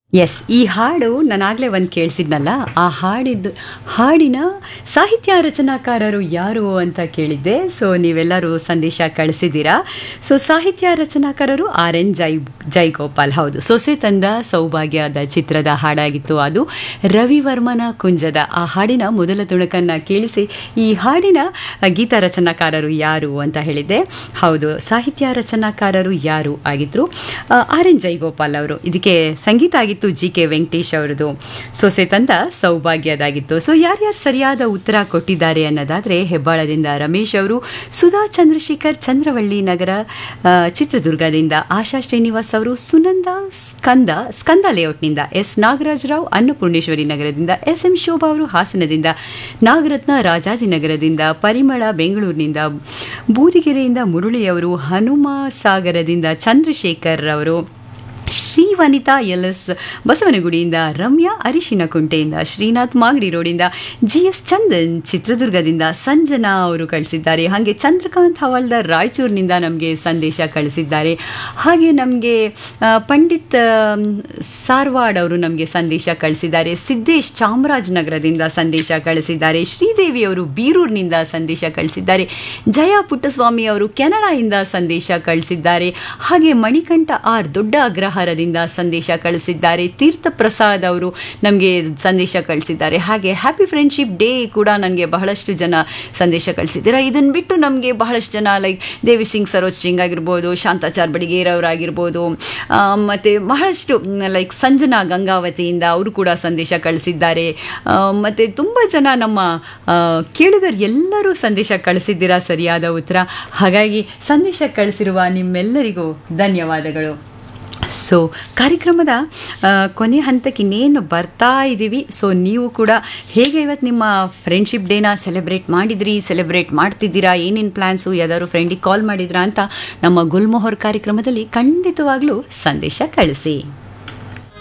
S ಈ ಹಾಡು ನಾನಾಗಲೇ ಒಂದು ಕೇಳಿಸಿದ್ನಲ್ಲ ಆ ಹಾಡಿದ್ದು ಹಾಡಿನ ಸಾಹಿತ್ಯ ರಚನಾಕಾರರು ಯಾರು ಅಂತ ಕೇಳಿದ್ದೆ ಸೊ ನೀವೆಲ್ಲರೂ ಸಂದೇಶ ಕಳಿಸಿದ್ದೀರಾ ಸೊ ಸಾಹಿತ್ಯ ರಚನಾಕಾರರು ಆರ್ ಎನ್ ಜೈ ಜೈಗೋಪಾಲ್ ಹೌದು ಸೊಸೆ ತಂದ ಸೌಭಾಗ್ಯದ ಚಿತ್ರದ ಹಾಡಾಗಿತ್ತು ಅದು ರವಿವರ್ಮನ ಕುಂಜದ ಆ ಹಾಡಿನ ಮೊದಲ ತುಣುಕನ್ನು ಕೇಳಿಸಿ ಈ ಹಾಡಿನ ಗೀತ ರಚನಾಕಾರರು ಯಾರು ಅಂತ ಹೇಳಿದ್ದೆ ಹೌದು ಸಾಹಿತ್ಯ ರಚನಾಕಾರರು ಯಾರು ಆಗಿದ್ರು ಆರ್ ಎನ್ ಜೈಗೋಪಾಲ್ ಅವರು ಇದಕ್ಕೆ ಸಂಗೀತ ಆಗಿತ್ತು ಜಿ ಕೆ ವೆಂಕಟೇಶ್ ಅವರದು ಸೊಸೆ ತಂದ ಸೌಭಾಗ್ಯದಾಗಿತ್ತು ಸೊ ಯಾರ್ಯಾರು ಸರಿಯಾದ ಉತ್ತರ ಕೊಟ್ಟಿದ್ದಾರೆ ಅನ್ನೋದಾದರೆ ಹೆಬ್ಬಾಳದಿಂದ ರಮೇಶ್ ಅವರು ಸುಧಾ ಚಂದ್ರಶೇಖರ್ ಚಂದ್ರವಳ್ಳಿ ನಗರ ಆ, ಚಿತ್ರದುರ್ಗದಿಂದ ಆಶಾ ಶ್ರೀನಿವಾಸ್ ಅವರು ಸುನಂದ ಸ್ಕಂದ ಸ್ಕಂದ ಲೇಔಟ್ನಿಂದ ಎಸ್ ನಾಗರಾಜರಾವ್ ಅನ್ನಪೂರ್ಣೇಶ್ವರಿ ನಗರದಿಂದ ಎಸ್ ಎಂ ಶೋಭಾ ಅವರು ಹಾಸನದಿಂದ ನಾಗರತ್ನ ರಾಜಾಜಿನಗರದಿಂದ ಪರಿಮಳ ಬೆಂಗಳೂರಿನಿಂದ ಬೂದಿಗೆರೆಯಿಂದ ಮುರಳಿಯವರು ಹನುಮ ಸಾಗರದಿಂದ ಚಂದ್ರಶೇಖರ್ ಅವರು ಶ್ರೀವನಿತಾ ಎಲ್ ಎಸ್ ಬಸವನಗುಡಿಯಿಂದ ರಮ್ಯಾ ಅರಿಶಿನ ಕುಂಟೆಯಿಂದ ಶ್ರೀನಾಥ್ ಮಾಗಡಿ ರೋಡಿಂದ ಜಿ ಎಸ್ ಚಂದನ್ ಚಿತ್ರದುರ್ಗದಿಂದ ಸಂಜನಾ ಅವರು ಕಳಿಸಿದ್ದಾರೆ ಹಾಗೆ ಚಂದ್ರಕಾಂತ್ ಹವಾಲ್ದಾರ್ ರಾಯಚೂರಿನಿಂದ ನಮಗೆ ಸಂದೇಶ ಕಳಿಸಿದ್ದಾರೆ ಹಾಗೆ ನಮಗೆ ಆ, ಪಂಡಿತ್ ಆಮ್, ಸಾರ್ವಾಡ್ ಅವರು ನಮಗೆ ಸಂದೇಶ ಕಳಿಸಿದ್ದಾರೆ ಸಿದ್ದೇಶ್ ಚಾಮರಾಜನಗರದಿಂದ ಸಂದೇಶ ಕಳಿಸಿದ್ದಾರೆ ಶ್ರೀದೇವಿ ಅವರು ಬೀರೂರಿನಿಂದ ಸಂದೇಶ ಕಳಿಸಿದ್ದಾರೆ ಜಯ ಪುಟ್ಟಸ್ವಾಮಿ ಅವರು ಕೆನಡಾಯಿಂದ ಸಂದೇಶ ಕಳಿಸಿದ್ದಾರೆ ಹಾಗೆ ಮಣಿಕಂಠ ಆರ್ ದೊಡ್ಡ ಅಗ್ರಹಾರದಿಂದ ಸಂದೇಶ ಕಳಿಸಿದ್ದಾರೆ ತೀರ್ಥ ಪ್ರಸಾದ್ ಅವರು ನಮಗೆ ಸಂದೇಶ ಕಳಿಸಿದ್ದಾರೆ ಹಾಗೆ ಹ್ಯಾಪಿ ಫ್ರೆಂಡ್ಶಿಪ್ ಡೇ ಕೂಡ ನನಗೆ ಬಹಳಷ್ಟು ಜನ ಸಂದೇಶ ಕಳಿಸಿದ್ದೀರಾ ಇದನ್ನು ಬಿಟ್ಟು ನಮಗೆ ಬಹಳಷ್ಟು ಜನ ಲೈಕ್ ದೇವಿ ಸಿಂಗ್ ಸರೋಜ್ ಸಿಂಗ್ ಆಗಿರ್ಬೋದು ಶಾಂತಾಚಾರ್ ಬಡಿಗೇರವರಾಗಿರ್ಬೋದು ಮತ್ತು ಬಹಳಷ್ಟು ಲೈಕ್ ಸಂಜನಾ ಗಂಗಾವತಿಯಿಂದ ಅವರು ಕೂಡ ಸಂದೇಶ ಕಳಿಸಿದ್ದಾರೆ ಆ, ಮತ್ತೆ ತುಂಬ ಜನ ನಮ್ಮ ಆ, ಕೇಳುಗರು ಎಲ್ಲರೂ ಸಂದೇಶ ಕಳಿಸಿದ್ದೀರಾ ಸರಿಯಾದ ಉತ್ತರ ಹಾಗಾಗಿ ಸಂದೇಶ ಕಳಿಸಿರುವ ನಿಮ್ಮೆಲ್ಲರಿಗೂ ಧನ್ಯವಾದಗಳು ಸೊ ಕಾರ್ಯಕ್ರಮದ ಆ, ಕೊನೆ ಹಂತಕ್ಕೆ ಇನ್ನೇನು ಬರ್ತಾ ಇದ್ದೀವಿ ಸೊ ನೀವು ಕೂಡ ಹೇಗೆ ಇವತ್ತು ನಿಮ್ಮ ಫ್ರೆಂಡ್ಶಿಪ್ ಡೇನ ಸೆಲೆಬ್ರೇಟ್ ಮಾಡಿದ್ರಿ ಸೆಲೆಬ್ರೇಟ್ ಮಾಡ್ತಿದ್ದೀರಾ ಏನೇನು ಪ್ಲ್ಯಾನ್ಸು ಯಾವ್ದಾದ್ರು ಫ್ರೆಂಡಿಗೆ ಕಾಲ್ ಮಾಡಿದ್ರಾ ಅಂತ ನಮ್ಮ ಗುಲ್ಮೊಹರ್ ಕಾರ್ಯಕ್ರಮದಲ್ಲಿ ಖಂಡಿತವಾಗ್ಲೂ ಸಂದೇಶ ಕಳಿಸಿ